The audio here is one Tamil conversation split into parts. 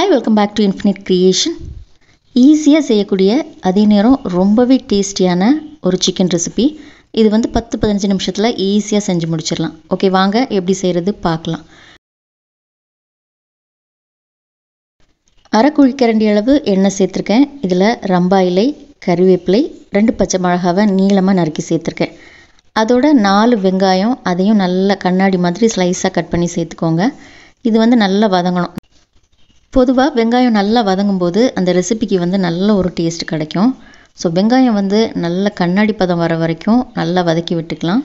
hi welcome back to infinite creation ஈஸியாக செய்யக்கூடிய அதே நேரம் ரொம்பவே டேஸ்டியான ஒரு சிக்கன் ரெசிபி இது வந்து பத்து பதினஞ்சு நிமிஷத்தில் ஈஸியாக செஞ்சு முடிச்சிடலாம் ஓகே வாங்க எப்படி செய்கிறது பார்க்கலாம் அரை குழிக்கரண்டி அளவு எண்ணெய் சேர்த்துருக்கேன் இதில் ரம்பா இலை கறிவேப்பிலை ரெண்டு பச்சை மிளகாவை நீளமாக நறுக்கி சேர்த்துருக்கேன் அதோட நாலு வெங்காயம் அதையும் நல்லா கண்ணாடி மாதிரி ஸ்லைஸாக கட் பண்ணி சேர்த்துக்கோங்க இது வந்து நல்லா வதங்கணும் பொதுவாக வெங்காயம் நல்லா வதங்கும் போது அந்த ரெசிபிக்கு வந்து நல்ல ஒரு டேஸ்ட் கிடைக்கும் ஸோ வெங்காயம் வந்து நல்ல கண்ணாடி பதம் வர வரைக்கும் நல்லா வதக்கி விட்டுக்கலாம்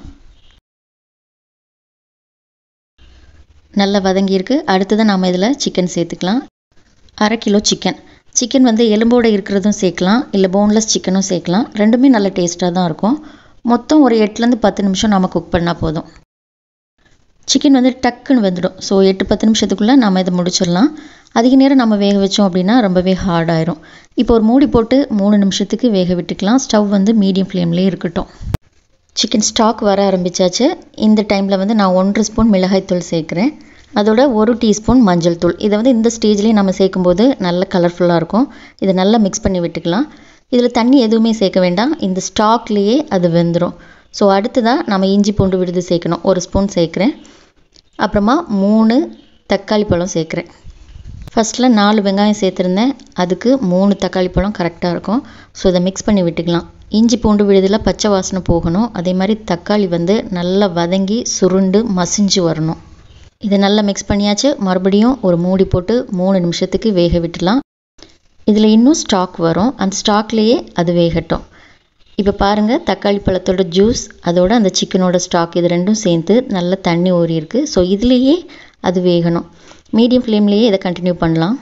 நல்லா வதங்கியிருக்கு அடுத்ததான் நாம் இதில் சிக்கன் சேர்த்துக்கலாம் அரை கிலோ சிக்கன் சிக்கன் வந்து எலும்போடு இருக்கிறதும் சேர்க்கலாம் இல்லை போன்லெஸ் சிக்கனும் சேர்க்கலாம் ரெண்டுமே நல்ல டேஸ்ட்டாக தான் இருக்கும் மொத்தம் ஒரு எட்டுலேருந்து பத்து நிமிஷம் நம்ம குக் பண்ணால் போதும் சிக்கன் வந்து டக்குன்னு வெந்துடும் ஸோ எட்டு பத்து நிமிஷத்துக்குள்ளே நம்ம இதை முடிச்சிடலாம் அதிக நேரம் நம்ம வேக வச்சோம் அப்படின்னா ரொம்பவே ஹார்டாயிரும் இப்போ ஒரு மூடி போட்டு மூணு நிமிஷத்துக்கு வேக விட்டுக்கலாம் ஸ்டவ் வந்து மீடியம் ஃப்ளேம்லேயே இருக்கட்டும் சிக்கன் ஸ்டாக் வர ஆரம்பித்தாச்சு இந்த டைமில் வந்து நான் ஒன்றரை ஸ்பூன் மிளகாய்த்தூள் சேர்க்குறேன் அதோட ஒரு டீஸ்பூன் மஞ்சள் தூள் இதை வந்து இந்த ஸ்டேஜ்லேயே நம்ம சேர்க்கும்போது நல்ல கலர்ஃபுல்லாக இருக்கும் இதை நல்லா மிக்ஸ் பண்ணி விட்டுக்கலாம் இதில் தண்ணி எதுவுமே சேர்க்க வேண்டாம் இந்த ஸ்டாக்லேயே அது வெந்துடும் ஸோ அடுத்ததாக நம்ம இஞ்சி பூண்டு விடுது சேர்க்கணும் ஒரு ஸ்பூன் சேர்க்குறேன் அப்புறமா மூணு தக்காளி பழம் சேர்க்குறேன் ஃபஸ்ட்டில் நாலு வெங்காயம் சேர்த்துருந்தேன் அதுக்கு மூணு தக்காளி பழம் கரெக்டாக இருக்கும் ஸோ இதை மிக்ஸ் பண்ணி விட்டுக்கலாம் இஞ்சி பூண்டு விழுதில் பச்சை வாசனை போகணும் அதே மாதிரி தக்காளி வந்து நல்லா வதங்கி சுருண்டு மசிஞ்சு வரணும் இதை நல்லா மிக்ஸ் பண்ணியாச்சு மறுபடியும் ஒரு மூடி போட்டு மூணு நிமிஷத்துக்கு வேக விட்டுலாம் இதில் இன்னும் ஸ்டாக் வரும் அந்த ஸ்டாக்லேயே அது வேகட்டும் இப்போ பாருங்கள் தக்காளி பழத்தோட ஜூஸ் அதோட அந்த சிக்கனோட ஸ்டாக் இது ரெண்டும் சேர்ந்து நல்ல தண்ணி ஊறி இருக்குது ஸோ இதுலேயே அது வேகணும் மீடியம் ஃப்ளேம்லேயே இதை கண்டினியூ பண்ணலாம்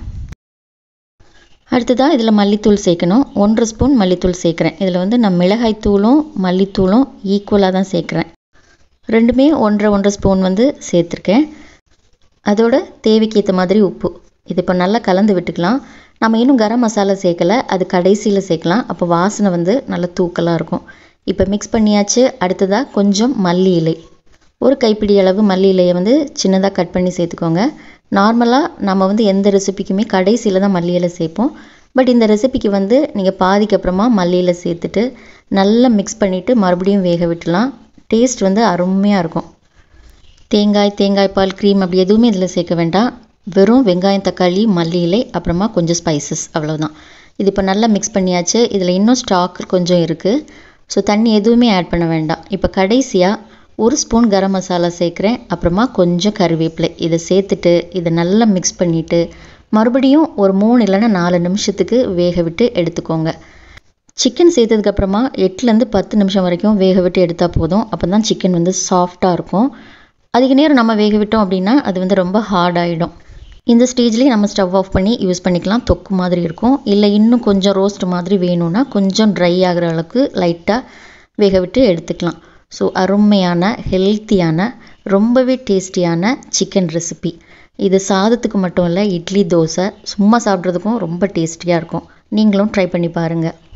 அடுத்ததாக இதில் மல்லித்தூள் சேர்க்கணும் ஒன்றரை ஸ்பூன் மல்லித்தூள் சேர்க்குறேன் இதில் வந்து நான் மிளகாய் தூளும் மல்லித்தூளும் ஈக்குவலாக தான் சேர்க்குறேன் ரெண்டுமே ஒன்றரை ஒன்றரை ஸ்பூன் வந்து சேர்த்துருக்கேன் அதோட தேவைக்கு ஏற்ற மாதிரி உப்பு இது இப்போ நல்லா கலந்து விட்டுக்கலாம் நம்ம இன்னும் கரம் மசாலா சேர்க்கலை அது கடைசியில் சேர்க்கலாம் அப்போ வாசனை வந்து நல்லா தூக்கலாக இருக்கும் இப்போ மிக்ஸ் பண்ணியாச்சு அடுத்ததாக கொஞ்சம் மல்லி இலை ஒரு கைப்பிடி அளவு மல்லி இலையை வந்து சின்னதாக கட் பண்ணி சேர்த்துக்கோங்க நார்மலாக நம்ம வந்து எந்த ரெசிபிக்குமே கடைசியில் தான் மல்லி இலை சேர்ப்போம் பட் இந்த ரெசிபிக்கு வந்து நீங்கள் பாதிக்கு அப்புறமா மல்லி இலை சேர்த்துட்டு நல்லா மிக்ஸ் பண்ணிவிட்டு மறுபடியும் வேக விட்டுலாம் டேஸ்ட் வந்து அருமையாக இருக்கும் தேங்காய் தேங்காய் பால் க்ரீம் அப்படி எதுவுமே இதில் சேர்க்க வேண்டாம் வெறும் வெங்காயம் தக்காளி மல்லி இலை அப்புறமா கொஞ்சம் ஸ்பைசஸ் அவ்வளோதான் இது இப்போ நல்லா மிக்ஸ் பண்ணியாச்சு இதில் இன்னும் ஸ்டாக் கொஞ்சம் இருக்குது ஸோ தண்ணி எதுவுமே ஆட் பண்ண வேண்டாம் இப்போ கடைசியாக ஒரு ஸ்பூன் கரம் மசாலா சேர்க்குறேன் அப்புறமா கொஞ்சம் கருவேப்பிலை இதை சேர்த்துட்டு இதை நல்லா மிக்ஸ் பண்ணிவிட்டு மறுபடியும் ஒரு மூணு இல்லைன்னா நாலு நிமிஷத்துக்கு வேக விட்டு எடுத்துக்கோங்க சிக்கன் சேர்த்ததுக்கப்புறமா எட்டுலேருந்து பத்து நிமிஷம் வரைக்கும் வேக விட்டு எடுத்தால் போதும் அப்போ தான் சிக்கன் வந்து சாஃப்டாக இருக்கும் அதிக நேரம் நம்ம வேக விட்டோம் அப்படின்னா அது வந்து ரொம்ப ஹார்ட் ஆகிடும் இந்த ஸ்டேஜ்லேயே நம்ம ஸ்டவ் ஆஃப் பண்ணி யூஸ் பண்ணிக்கலாம் தொக்கு மாதிரி இருக்கும் இல்லை இன்னும் கொஞ்சம் ரோஸ்ட் மாதிரி வேணும்னா கொஞ்சம் ட்ரை ஆகிற அளவுக்கு லைட்டாக வேக விட்டு எடுத்துக்கலாம் ஸோ அருமையான ஹெல்த்தியான ரொம்பவே டேஸ்டியான சிக்கன் ரெசிபி இது சாதத்துக்கு மட்டும் இல்லை இட்லி தோசை சும்மா சாப்பிட்றதுக்கும் ரொம்ப டேஸ்டியாக இருக்கும் நீங்களும் ட்ரை பண்ணி பாருங்கள்